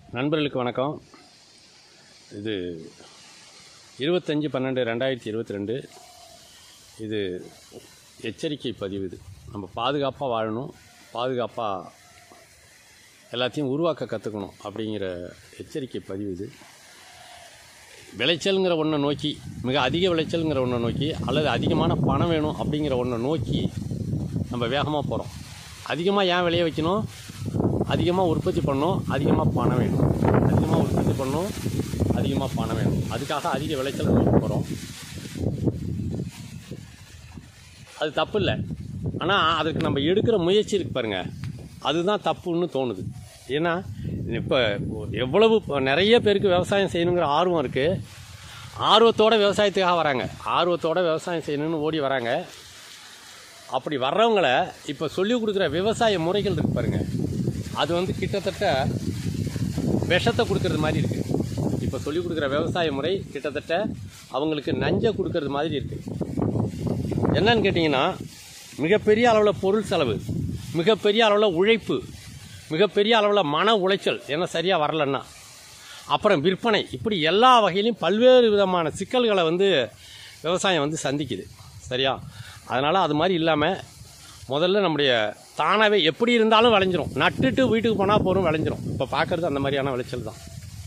நண்பர்களுக்கு வணக்கம் இது இருபத்தஞ்சி பன்னெண்டு ரெண்டாயிரத்தி இருபத்தி ரெண்டு இது எச்சரிக்கை பதிவு இது நம்ம பாதுகாப்பாக வாழணும் பாதுகாப்பாக எல்லாத்தையும் உருவாக்க கற்றுக்கணும் அப்படிங்கிற எச்சரிக்கை பதிவு இது விளைச்சல்ங்கிற ஒன்றை நோக்கி மிக அதிக விளைச்சல்ங்கிற ஒன்றை நோக்கி அல்லது அதிகமான பணம் வேணும் அப்படிங்கிற ஒன்றை நோக்கி நம்ம வேகமாக போகிறோம் அதிகமாக ஏன் விளைய வைக்கணும் அதிகமாக உற்பத்தி பண்ணணும் அதிகமாக பணம் வேணும் அதிகமாக உற்பத்தி பண்ணணும் அதிகமாக பணம் வேணும் அதுக்காக அதிக விளைச்சல் நோக்கி போகிறோம் அது தப்பு இல்லை ஆனால் அதுக்கு நம்ம எடுக்கிற முயற்சி இருக்கு பாருங்க அதுதான் தப்புன்னு தோணுது ஏன்னா இப்போ எவ்வளவு இப்போ நிறைய பேருக்கு விவசாயம் செய்யணுங்கிற ஆர்வம் இருக்குது ஆர்வத்தோட விவசாயத்துக்காக வராங்க ஆர்வத்தோட விவசாயம் செய்யணும்னு ஓடி வராங்க அப்படி வர்றவங்கள இப்போ சொல்லிக் கொடுக்குற விவசாய முறைகள் இருக்கு பாருங்க அது வந்து கிட்டத்தட்ட விஷத்தை கொடுக்கறது மாதிரி இருக்குது இப்போ சொல்லிக் கொடுக்குற விவசாய முறை கிட்டத்தட்ட அவங்களுக்கு நஞ்சை கொடுக்கறது மாதிரி இருக்குது என்னன்னு கேட்டிங்கன்னா மிகப்பெரிய அளவில் பொருள் செலவு மிகப்பெரிய அளவில் உழைப்பு மிகப்பெரிய அளவில் மன உளைச்சல் என்ன சரியாக வரலன்னா அப்புறம் விற்பனை இப்படி எல்லா வகையிலையும் பல்வேறு விதமான சிக்கல்களை வந்து விவசாயம் வந்து சந்திக்குது சரியா அதனால் அது மாதிரி இல்லாமல் முதல்ல நம்முடைய தானாகவே எப்படி இருந்தாலும் விளைஞ்சிரும் நட்டுட்டு வீட்டுக்கு போனால் போகிறோம் விளைஞ்சிரும் இப்போ பார்க்குறது அந்த மாதிரியான விளைச்சல் தான்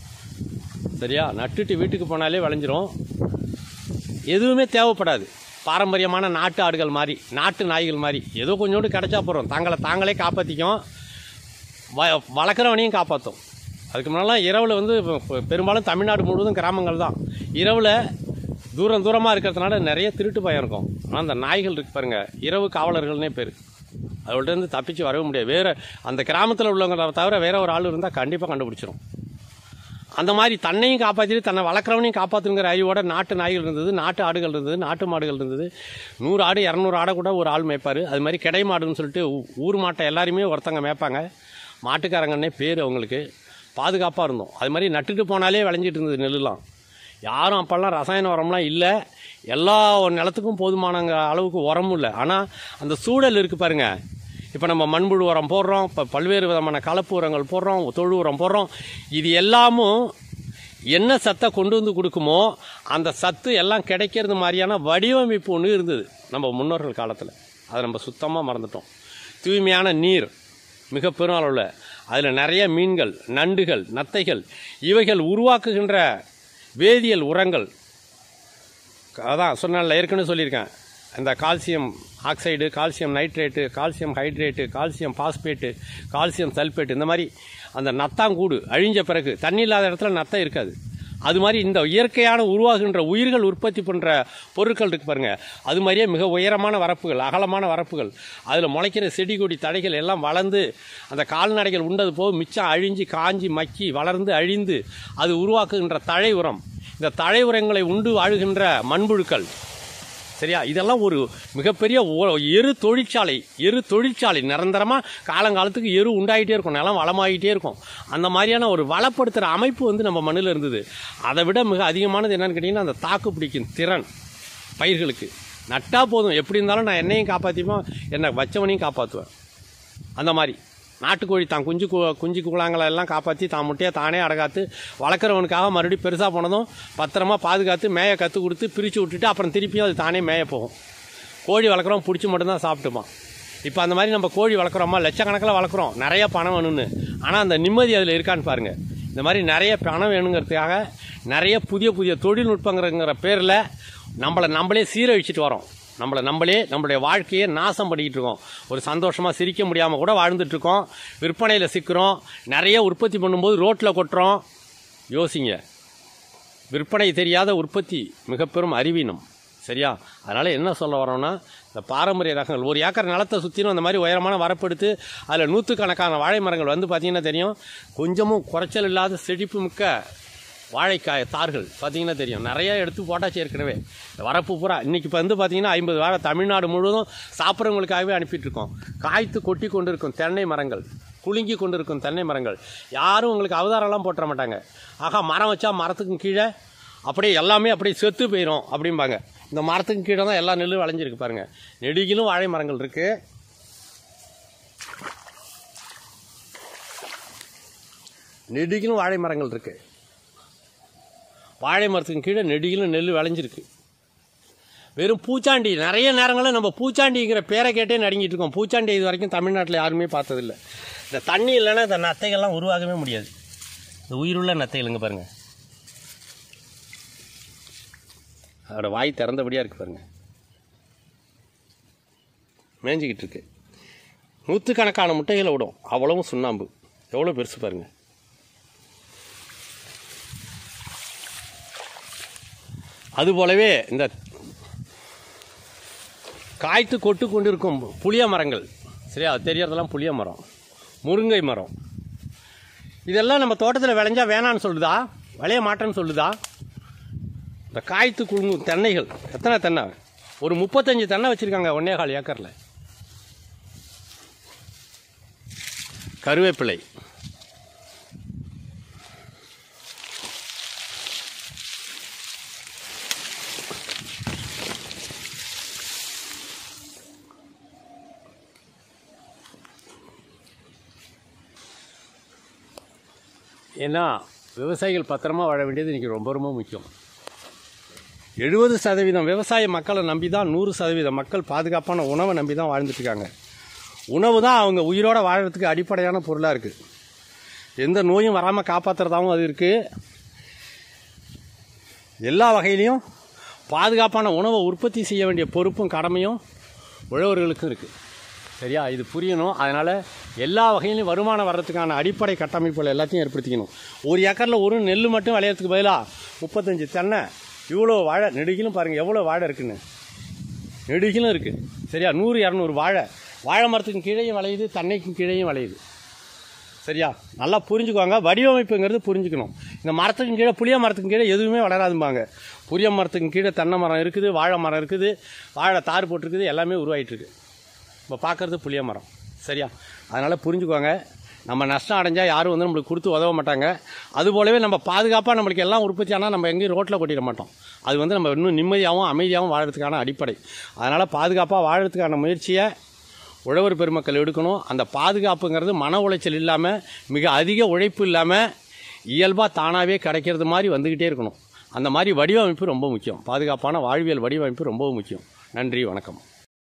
சரியா நட்டுட்டு வீட்டுக்கு போனாலே விளைஞ்சிரும் எதுவுமே தேவைப்படாது பாரம்பரியமான நாட்டு ஆடுகள் மாதிரி நாட்டு நாய்கள் மாதிரி ஏதோ கொஞ்சோண்டு கிடைச்சா போகிறோம் தங்களை தாங்களே காப்பாற்றிக்கும் வ வளர்க்குறவனையும் காப்பாற்றும் அதுக்கு முன்னாலாம் இரவில் வந்து பெ- பெரும்பாலும் தமிழ்நாடு முழுவதும் கிராமங்கள் தான் இரவில் தூரம் தூரமாக இருக்கிறதுனால நிறைய திருட்டு பயம் இருக்கும் ஆனால் அந்த நாய்கள் இருக்கு பாருங்க இரவு காவலர்கள்னே பேர் அவள்கிட்ட தப்பிச்சு வரவே முடியாது வேறு அந்த கிராமத்தில் உள்ளவங்களை தவிர வேற ஒரு ஆள் இருந்தால் கண்டிப்பாக கண்டுபிடிச்சிரும் அந்த மாதிரி தன்னையும் காப்பாற்றிட்டு தன்னை வளர்க்குறவனையும் காப்பாற்றுங்கிற அறிவோட நாட்டு நாய்கள் இருந்தது நாட்டு ஆடுகள் இருந்தது நாட்டு மாடுகள் இருந்தது நூறு ஆடு இரநூறு ஆடை கூட ஒரு ஆள் மேய்ப்பார் அது மாதிரி கிடை மாடுன்னு சொல்லிட்டு ஊ- ஊர் மாட்டை எல்லாருமே ஒருத்தங்க மேய்ப்பாங்க மாட்டுக்காரங்கன்னே பேர் அவங்களுக்கு பாதுகாப்பாக இருந்தோம் அது மாதிரி நட்டுட்டு போனாலே விளைஞ்சிட்டு இருந்தது நெல்லுலாம் யாரும் அப்போல்லாம் ரசாயன உரம்லாம் இல்லை எல்லா நிலத்துக்கும் போதுமான அளவுக்கு உரமும் இல்லை ஆனால் அந்த சூழல் இருக்குது பாருங்க இப்போ நம்ம மண்புழு உரம் போடுறோம் இப்போ பல்வேறு விதமான கலப்பு உரங்கள் போடுறோம் தொழு உரம் போடுறோம் இது எல்லாமும் என்ன சத்தை கொண்டு வந்து கொடுக்குமோ அந்த சத்து எல்லாம் கிடைக்கிறது மாதிரியான வடிவமைப்பு ஒன்று இருந்தது நம்ம முன்னோர்கள் காலத்தில் அதை நம்ம சுத்தமாக மறந்துட்டோம் தூய்மையான நீர் மிக பெரும் அளவில் அதில் நிறைய மீன்கள் நண்டுகள் நத்தைகள் இவைகள் உருவாக்குகின்ற வேதியியல் உரங்கள் அதான் சொன்னேன்ல ஏற்கனவே சொல்லியிருக்கேன் இந்த calcium oxide calcium nitrate calcium hydrate calcium phosphate calcium sulphate இந்த மாதிரி அந்த நத்தாங்கூடு அழிஞ்ச பிறகு தண்ணி இல்லாத இடத்துல நத்தம் இருக்காது அது மாதிரி இந்த இயற்கையான உருவாகின்ற உயிர்கள் உற்பத்தி பண்ணுற பொருட்கள் இருக்கு பாருங்க அது மாதிரியே மிக உயரமான வரப்புகள் அகலமான வரப்புகள் அதில் முளைக்கிற செடி கொடி தடைகள் எல்லாம் வளர்ந்து அந்த கால்நடைகள் உண்டது போக மிச்சம் அழிஞ்சு காஞ்சி மக்கி வளர்ந்து அழிந்து அது உருவாக்குகின்ற தழை உரம் இந்த தழை உரங்களை உண்டு வாழுகின்ற மண்புழுக்கள் சரியா இதெல்லாம் ஒரு மிகப்பெரிய ஒ- எரு தொழிற்சாலை எரு தொழிற்சாலை நிரந்தரமாக காலங்காலத்துக்கு எரு உண்டாகிட்டே இருக்கும் நிலம் வளமாகிட்டே இருக்கும் அந்த மாதிரியான ஒரு வளப்படுத்துகிற அமைப்பு வந்து நம்ம மண்ணில் இருந்தது அதை விட மிக அதிகமானது என்னன்னு கேட்டிங்கன்னா அந்த தாக்கு பிடிக்கும் திறன் பயிர்களுக்கு நட்டா போதும் எப்படி இருந்தாலும் நான் என்னையும் காப்பாற்றிப்போம் என்னை வச்சவனையும் காப்பாற்றுவேன் அந்த மாதிரி நாட்டுக்கோழி தான் குஞ்சு கு- குஞ்சு குழாங்களை எல்லாம் காப்பாற்றி தான் முட்டையை தானே அடகாத்து வளர்க்குறவனுக்காக மறுபடியும் பெருசாக போனதும் பத்திரமா பாதுகாத்து மேய கற்றுக் கொடுத்து பிரித்து விட்டுட்டு அப்புறம் திருப்பியும் அது தானே மேய போகும் கோழி வளர்க்குறோம் பிடிச்சி மட்டும்தான் சாப்பிட்டுப்பான் இப்போ அந்த மாதிரி நம்ம கோழி வளர்க்குறோமா லட்சக்கணக்கில் வளர்க்குறோம் நிறைய பணம் வேணும்னு ஆனால் அந்த நிம்மதி அதில் இருக்கான்னு பாருங்கள் இந்த மாதிரி நிறைய பணம் வேணுங்கிறதுக்காக நிறைய புதிய புதிய தொழில்நுட்பங்கிற பேரில் நம்மளை நம்மளே சீரழிச்சிட்டு வரோம் நம்மளை நம்மளே நம்மளுடைய வாழ்க்கையை நாசம் பண்ணிக்கிட்டு இருக்கோம் ஒரு சந்தோஷமாக சிரிக்க முடியாமல் கூட வாழ்ந்துட்டு இருக்கோம் விற்பனையில் சிக்கிறோம் நிறைய உற்பத்தி பண்ணும்போது ரோட்டில் கொட்டுறோம் யோசிங்க விற்பனை தெரியாத உற்பத்தி மிக பெரும் அறிவீனம் சரியா அதனால் என்ன சொல்ல வரோம்னா இந்த பாரம்பரிய ரகங்கள் ஒரு ஏக்கர் நிலத்தை சுற்றிலும் அந்த மாதிரி உயரமான வரப்படுத்து அதில் நூற்றுக்கணக்கான வாழை மரங்கள் வந்து பார்த்தீங்கன்னா தெரியும் கொஞ்சமும் குறைச்சல் இல்லாத செழிப்பு மிக்க வாழைக்காய் தார்கள் பார்த்தீங்கன்னா தெரியும் நிறைய எடுத்து போட்டாச்சு ஏற்கனவே இந்த வரப்பு பூரா இன்னைக்கு இப்போ வந்து பார்த்தீங்கன்னா ஐம்பது வாழை தமிழ்நாடு முழுவதும் சாப்பிட்றவங்களுக்காகவே அனுப்பிட்டு இருக்கோம் காய்த்து கொட்டி கொண்டு இருக்கும் தென்னை மரங்கள் குலுங்கி கொண்டு இருக்கும் தென்னை மரங்கள் யாரும் உங்களுக்கு அவதாரம்லாம் போட்டுற மாட்டாங்க ஆகா மரம் வச்சா மரத்துக்கும் கீழே அப்படியே எல்லாமே அப்படியே செத்து போயிடும் அப்படிம்பாங்க இந்த மரத்துக்கு கீழே தான் எல்லா நெல்லும் விளைஞ்சிருக்கு பாருங்க நெடுகிலும் வாழை மரங்கள் இருக்கு நெடுகிலும் வாழை மரங்கள் இருக்குது வாழை மரத்துக்கு கீழே நெடுகிலும் நெல் விளைஞ்சிருக்கு வெறும் பூச்சாண்டி நிறைய நேரங்களில் நம்ம பூச்சாண்டிங்கிற பேரை கேட்டே நடுங்கிட்டு இருக்கோம் பூச்சாண்டி இது வரைக்கும் தமிழ்நாட்டில் யாருமே பார்த்ததில்ல இந்த தண்ணி இல்லைன்னா இந்த நத்தைகள்லாம் உருவாகவே முடியாது இந்த உயிருள்ள நத்தைகளுங்க பாருங்கள் அதோட வாய் திறந்தபடியாக இருக்குது பாருங்கள் மேய்ஞ்சிக்கிட்டு இருக்கு நூற்றுக்கணக்கான முட்டைகளை விடும் அவ்வளவும் சுண்ணாம்பு எவ்வளோ பெருசு பாருங்கள் அதுபோலவே இந்த காய்த்து கொட்டு கொண்டிருக்கும் புளிய மரங்கள் சரியா அது தெரியறதெல்லாம் புளிய மரம் முருங்கை மரம் இதெல்லாம் நம்ம தோட்டத்தில் விளைஞ்சா வேணான்னு சொல்லுதா விளைய மாட்டேன்னு சொல்லுதா இந்த காய்த்து குழுங்கும் தென்னைகள் எத்தனை தென்னை ஒரு முப்பத்தஞ்சு தென்னை வச்சுருக்காங்க ஒன்னே கால் ஏக்கரில் கருவேப்பிலை ஏன்னா விவசாயிகள் பத்திரமா வாழ வேண்டியது இன்றைக்கி ரொம்ப ரொம்ப முக்கியம் எழுபது சதவீதம் விவசாய மக்களை நம்பி தான் நூறு சதவீதம் மக்கள் பாதுகாப்பான உணவை நம்பி தான் வாழ்ந்துட்டு இருக்காங்க உணவு தான் அவங்க உயிரோட வாழறதுக்கு அடிப்படையான பொருளாக இருக்குது எந்த நோயும் வராமல் காப்பாற்றுறதாகவும் அது இருக்குது எல்லா வகையிலையும் பாதுகாப்பான உணவை உற்பத்தி செய்ய வேண்டிய பொறுப்பும் கடமையும் உழவர்களுக்கும் இருக்குது சரியா இது புரியணும் அதனால் எல்லா வகையிலையும் வருமானம் வர்றதுக்கான அடிப்படை கட்டமைப்புகள் எல்லாத்தையும் ஏற்படுத்திக்கணும் ஒரு ஏக்கரில் ஒரு நெல் மட்டும் விளையறதுக்கு பதிலாக முப்பத்தஞ்சு தென்னை இவ்வளோ வாழை நெடுகிலும் பாருங்கள் எவ்வளோ வாழை இருக்குன்னு நெடுகிலும் இருக்குது சரியா நூறு இரநூறு வாழை வாழை மரத்துக்கும் கீழேயும் விளையுது தென்னைக்கும் கீழேயும் விளையுது சரியா நல்லா புரிஞ்சுக்குவாங்க வடிவமைப்புங்கிறது புரிஞ்சுக்கணும் இந்த மரத்துக்கும் கீழே புளிய மரத்துக்கும் கீழே எதுவுமே வளராதும்பாங்க புளிய மரத்துக்கும் கீழே தென்னை மரம் இருக்குது வாழை மரம் இருக்குது வாழை தார் போட்டிருக்குது எல்லாமே உருவாயிட்டு இருக்கு இப்போ பார்க்குறது புளிய மரம் சரியா அதனால் புரிஞ்சுக்குவாங்க நம்ம நஷ்டம் அடைஞ்சால் யாரும் வந்து நம்மளுக்கு கொடுத்து உதவ மாட்டாங்க அதுபோலவே நம்ம பாதுகாப்பாக நம்மளுக்கு எல்லாம் உற்பத்தி ஆனால் நம்ம எங்கேயும் ரோட்டில் கொட்டிட மாட்டோம் அது வந்து நம்ம இன்னும் நிம்மதியாகவும் அமைதியாகவும் வாழறதுக்கான அடிப்படை அதனால் பாதுகாப்பாக வாழறதுக்கான முயற்சியை உழவர் பெருமக்கள் எடுக்கணும் அந்த பாதுகாப்புங்கிறது மன உளைச்சல் இல்லாமல் மிக அதிக உழைப்பு இல்லாமல் இயல்பாக தானாகவே கிடைக்கிறது மாதிரி வந்துக்கிட்டே இருக்கணும் அந்த மாதிரி வடிவமைப்பு ரொம்ப முக்கியம் பாதுகாப்பான வாழ்வியல் வடிவமைப்பு ரொம்ப முக்கியம் நன்றி வணக்கம்